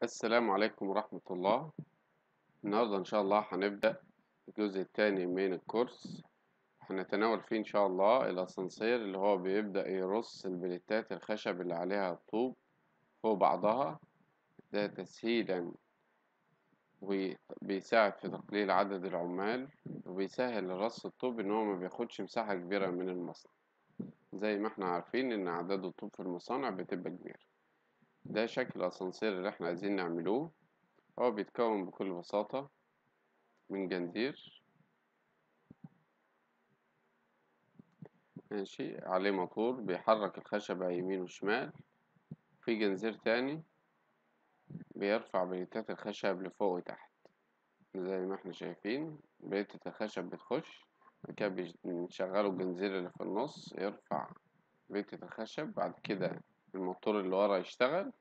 السلام عليكم ورحمة الله النهاردة إن شاء الله هنبدأ الجزء الثاني من الكورس هنتناول فيه إن شاء الله الأسانسير اللي هو بيبدأ يرص البليتات الخشب اللي عليها الطوب فوق بعضها ده تسهيلا وبيساعد في تقليل عدد العمال وبيسهل رص الطوب إن هو ما بياخدش مساحة كبيرة من المصنع زي ما احنا عارفين إن أعداد الطوب في المصانع بتبقى كبيرة ده شكل الأسانسير اللي احنا عايزين نعملوه هو بيتكون بكل بساطة من جنزير ماشي عليه موتور بيحرك الخشبة يمين وشمال في جنزير تاني بيرفع بليتات الخشب لفوق وتحت زي ما احنا شايفين بليتة الخشب بتخش كده بنشغله الجنزير اللي في النص يرفع بليتة الخشب بعد كده الموتور اللي ورا يشتغل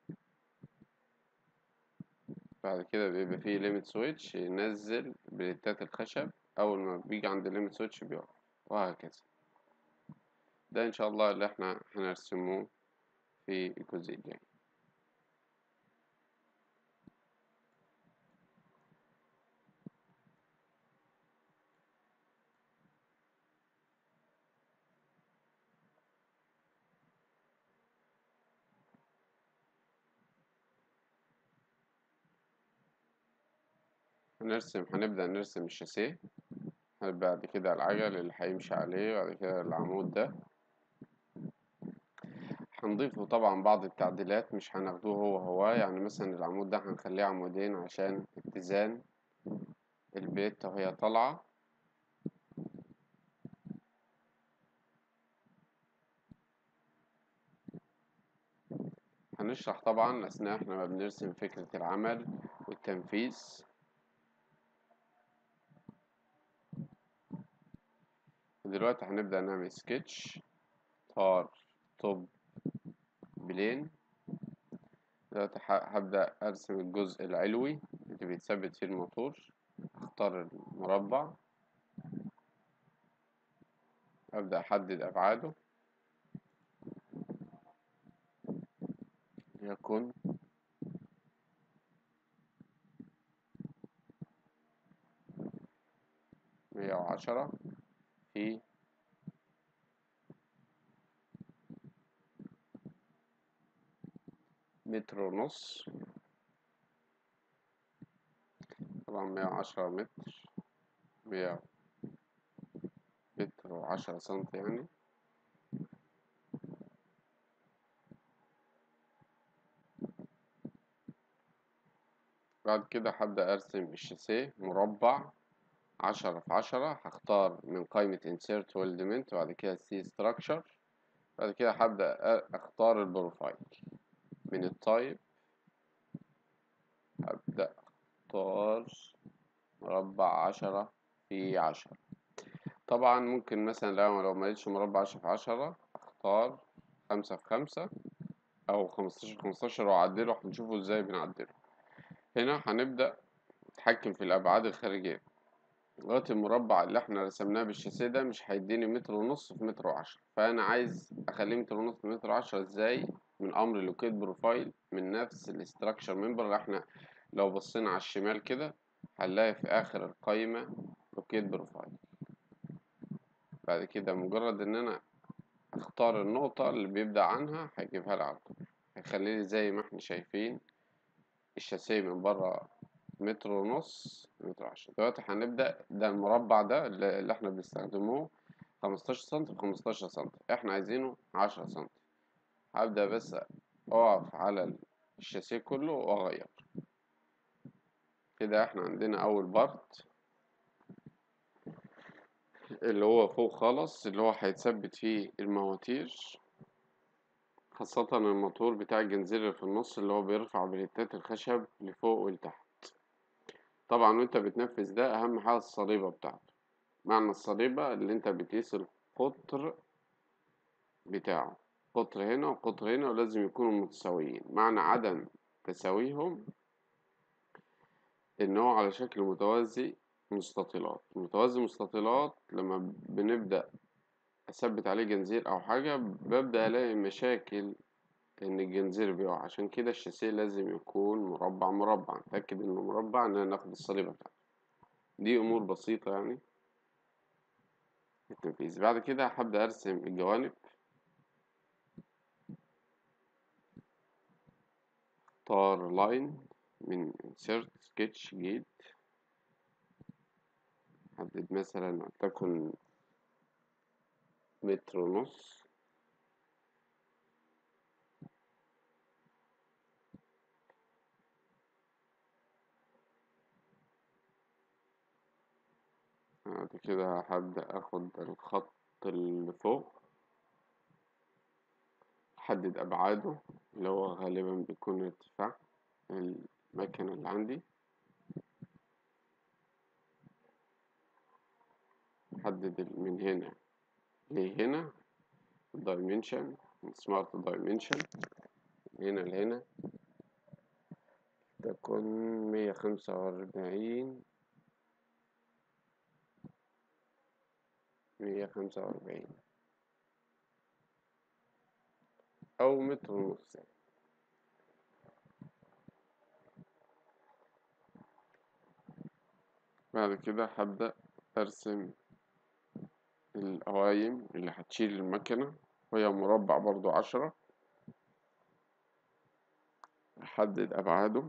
بعد كده بيبقى فيه ليميت سويتش ينزل بليتات الخشب اول ما بيجي عند الليميت سويتش بيقف وهكذا ده ان شاء الله اللي احنا هنرسمه في الجزء الجاي هنرسم هنبدأ نرسم الشاسيه بعد كده العجل اللي هيمشي عليه بعد كده العمود ده هنضيفه طبعا بعض التعديلات مش هناخدوه هو هو يعني مثلا العمود ده هنخليه عمودين عشان اتزان البيت وهي طالعة هنشرح طبعا أثناء احنا ما بنرسم فكرة العمل والتنفيذ دلوقتي هنبدأ نعمل سكتش طار توب بلين دلوقتي هبدأ أرسم الجزء العلوي اللي بيتثبت فيه الموتور أختار المربع أبدأ أحدد أبعاده يكون مية وعشرة في متر ونص طبعا مية وعشرة متر مية متر وعشرة سنتي يعني بعد كده هبدأ أرسم الشاسيه مربع عشرة في عشرة هختار من قائمة insert element وبعد كده see structure بعد كده هبدأ أختار البروفايل من التايب هبدأ أختار مربع عشرة في عشرة طبعا ممكن مثلا لو لو ملقتش مربع عشرة في عشرة أختار خمسة في خمسة أو خمستاشر في خمستاشر وأعدله هنشوفه ازاي بنعدله هنا هنبدأ نتحكم في الأبعاد الخارجية لغاية المربع اللي احنا رسمناه بالشاسيه ده مش هيديني متر ونص في متر وعشرة فأنا عايز أخليه متر ونص في متر وعشرة ازاي من أمر لوكيت بروفايل من نفس الاستراكشر ممبر اللي احنا لو بصينا على الشمال كده هنلاقي في آخر القايمة لوكيت بروفايل بعد كده مجرد إن أنا أختار النقطة اللي بيبدأ عنها هيجيبها لي على طول هيخليلي زي ما احنا شايفين الشاسيه من بره متر ونص متر عشرة دلوقتي هنبدأ ده المربع ده اللي احنا بنستخدموه خمستاشر سنتي في خمستاشر سنتي احنا عايزينه عشرة سنتي هبدأ بس أقف على الشاسيه كله وأغير كده احنا عندنا أول بارت اللي هو فوق خالص اللي هو هيتثبت فيه المواتير خاصة الموتور بتاع الجنزير اللي في النص اللي هو بيرفع بليتات الخشب لفوق ولتحت طبعا وانت بتنفذ ده اهم حاجة الصليبة بتاعته معنى الصليبة اللي انت بتقيس القطر بتاعه قطر هنا وقطر هنا ولازم يكونوا متساويين معنى عدم تساويهم ان هو على شكل متوازي مستطيلات متوازي مستطيلات لما بنبدأ أثبت عليه جنزير أو حاجة ببدأ ألاقي مشاكل ان الجنزير بيقع عشان كده الشاسيه لازم يكون مربع مربع نتأكد انه مربع اننا ناخد الصليبة بتاعته دي امور بسيطة يعني التنفيذ بعد كده هبدأ ارسم الجوانب اختار لاين من insert sketch جديد حدد مثلا ولتكن متر ونص بعد كده هبدأ اخد الخط اللي فوق احدد ابعاده اللي هو غالبا بيكون ارتفاع المكنة اللي عندي احدد من هنا لهنا dimension smart dimension هنا لهنا تكون مية خمسة وأربعين مية خمسة وأربعين أو متر ونص بعد كده هبدأ أرسم القوايم اللي هتشيل المكنة وهي مربع برضو عشرة أحدد أبعاده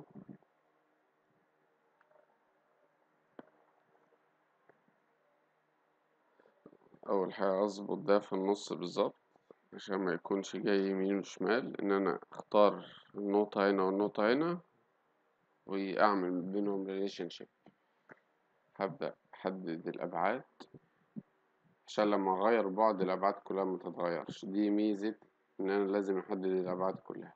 أول حاجة أظبط ده في النص بالظبط عشان ما يكونش جاي يمين وشمال إن أنا أختار النقطة هنا والنقطة هنا وأعمل بينهم ريليشن شيب هبدأ أحدد الأبعاد عشان لما أغير بعد الأبعاد كلها متتغيرش دي ميزة إن أنا لازم أحدد الأبعاد كلها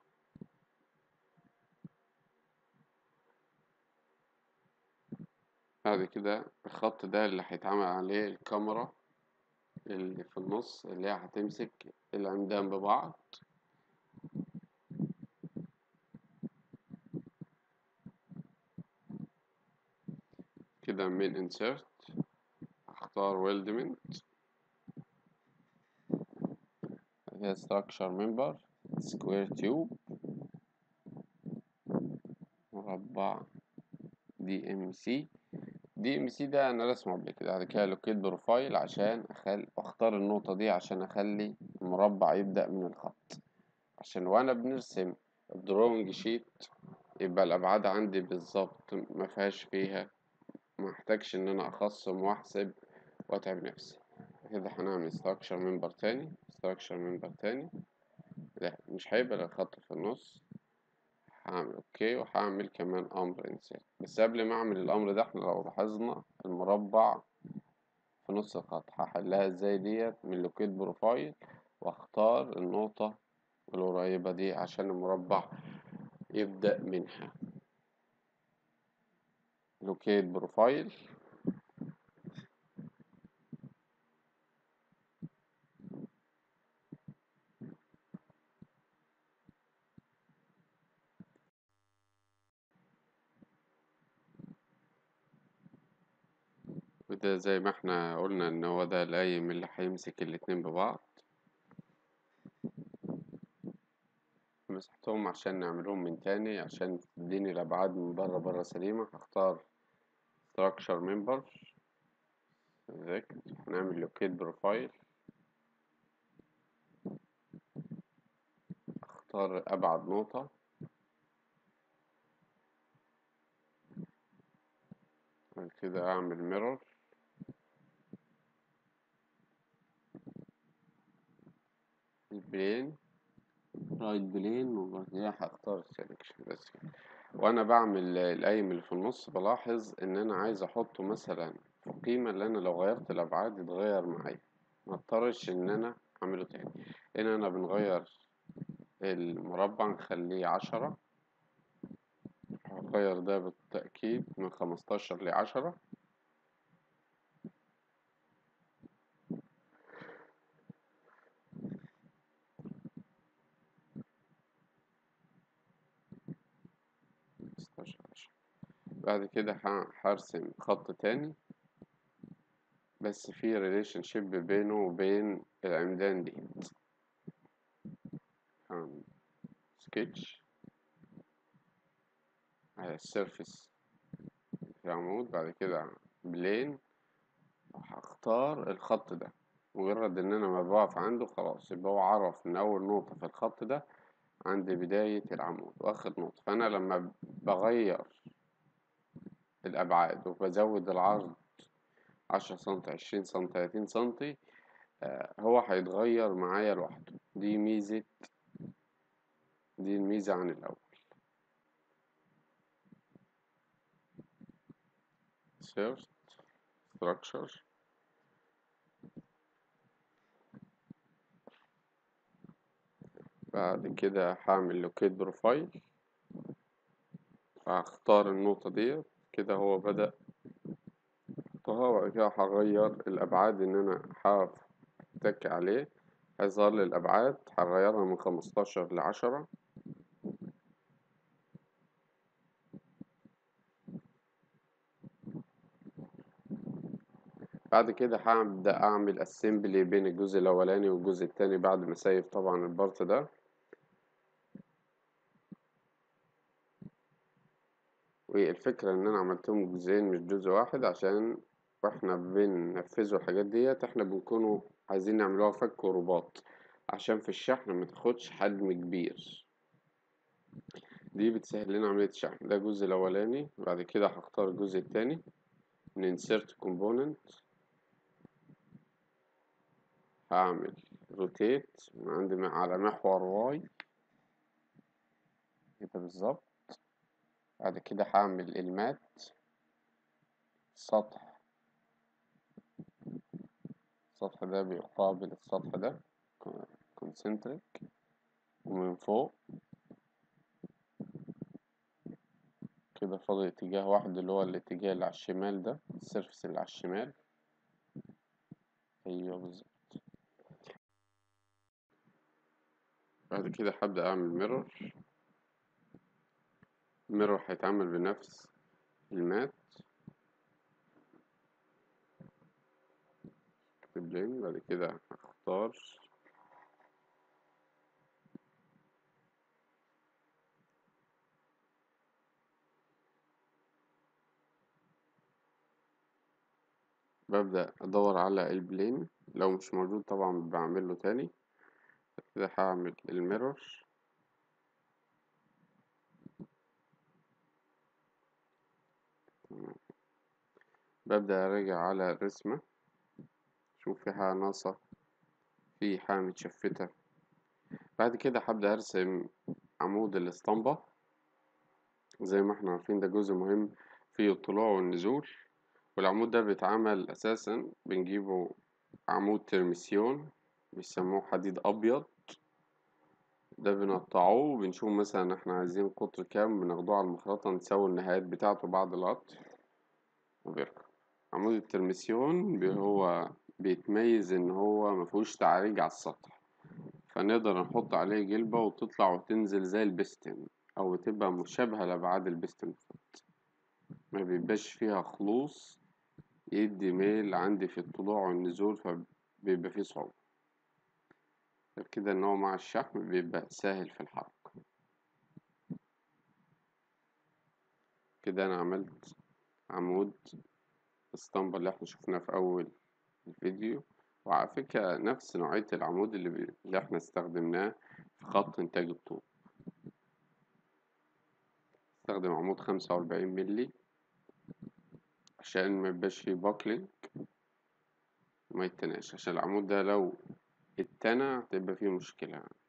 بعد كده الخط ده اللي هيتعمل عليه الكاميرا اللي في النص اللي هي هتمسك العمدان ببعض كده من insert اختار weldment هي structure member square tube مربع دي ام سي دي ام سي ده انا رسمه قبل كده بعد كده لوكيت بروفايل عشان اخل اختار النقطة دي عشان اخلي المربع يبدأ من الخط عشان وانا بنرسم الدروينج شيت يبقى الابعاد عندي بالظبط ما فيهاش فيها ما احتاجش ان انا اخصم واحسب واتعب نفسي كده هنعمل structure member تاني structure member تاني لا مش هيبقى الخط في النص هعمل اوكي وهعمل كمان امر انسان بس قبل ما اعمل الامر ده احنا لو لاحظنا المربع في نص الخط هحلها ازاي ديت من لوكيت بروفايل واختار النقطة القريبة دي عشان المربع يبدأ منها لوكيت بروفايل وده زي ما احنا قلنا ان هو ده القايم اللي هيمسك الاتنين ببعض مسحتهم عشان نعملهم من تاني عشان تديني الابعاد من بره بره سليمة هختار structure member select هنعمل لوكيت بروفايل اختار ابعد نقطة بعد كده اعمل ميرور البلين رايت بلين وبعد كده هختار السلكشن بس كده وانا بعمل القايم اللي في النص بلاحظ ان انا عايز احطه مثلا في قيمة اللي انا لو غيرت الابعاد يتغير معايا ما اضطرش ان انا اعمله تاني هنا انا بنغير المربع نخليه عشرة هغير ده بالتأكيد من خمستاشر لعشرة بعد كده هرسم خط تاني بس في ريليشن شيب بينه وبين العمدان دي سكتش على السيرفس في العمود بعد كده بلين وهختار الخط ده مجرد ان انا ما بقف عنده خلاص يبقى هو عرف من اول نقطة في الخط ده عند بداية العمود واخر نقطة فانا لما بغير الابعاد وبزود العرض عشرة سنتي عشرين سنتي تلاتين سنتي آه هو هيتغير معايا لوحده دي ميزة دي الميزة عن الأول Search structure بعد كده هعمل لوكيت بروفايل هختار النقطة دي كده هو بدأ احطها وبعد كده هغير الأبعاد إن أنا هتك عليه هيظهر لي الأبعاد هغيرها من خمستاشر لعشرة بعد كده هبدأ أعمل أسمبلي بين الجزء الأولاني والجزء التاني بعد ما أسيف طبعا البارت ده والفكرة إن أنا عملتهم جزئين مش جزء واحد عشان واحنا بننفذوا الحاجات ديت احنا بنكونوا عايزين نعملوها فك ورباط عشان في الشحن متاخدش حجم كبير دي بتسهل لنا عملية الشحن ده الجزء الأولاني بعد كده هختار الجزء التاني من insert component هعمل روتيت من عندي على محور واي كده بالظبط بعد كده هعمل المات سطح السطح ده بيقابل السطح ده كونسنتريك ومن فوق كده فاضل اتجاه واحد اللي هو الاتجاه اللي على الشمال ده السيرفس اللي على الشمال ايوه بالظبط بعد كده هبدأ اعمل ميرور الميرور هيتعمل بنفس المات بلين بعد كده هختار ببدأ أدور على البلين لو مش موجود طبعا بعمله تاني كده هعمل الميرور ببدأ أراجع على الرسمة شوف في حاجة ناقصة في حاجة متشفتة بعد كده هبدأ أرسم عمود الاسطمبة زي ما احنا عارفين ده جزء مهم في الطلوع والنزول والعمود ده بيتعمل أساسا بنجيبه عمود ترميسيون بيسموه حديد أبيض ده بنقطعه وبنشوف مثلا احنا عايزين قطر كام بناخدوه على المخرطة نسوي النهايات بتاعته بعد القطر وبيركب عمود الترميسيون هو بيتميز ان هو مفيهوش تعريج على السطح فنقدر نحط عليه جلبة وتطلع وتنزل زي البستم او تبقى مشابهة لأبعاد البستم بالظبط ما بيبقاش فيها خلوص يدي ميل عندي في الطلوع والنزول فبيبقى فيه صعوبة غير كده ان هو مع الشحم بيبقى سهل في الحركة كده انا عملت عمود الاسطمبة اللي احنا شفناه في اول الفيديو وعلى فكرة نفس نوعية العمود اللي, بي... اللي احنا استخدمناه في خط انتاج الطوب استخدم عمود خمسة وأربعين ملي عشان ميبقاش فيه باكلينج وما يتناش عشان العمود ده لو اتنى هتبقى فيه مشكلة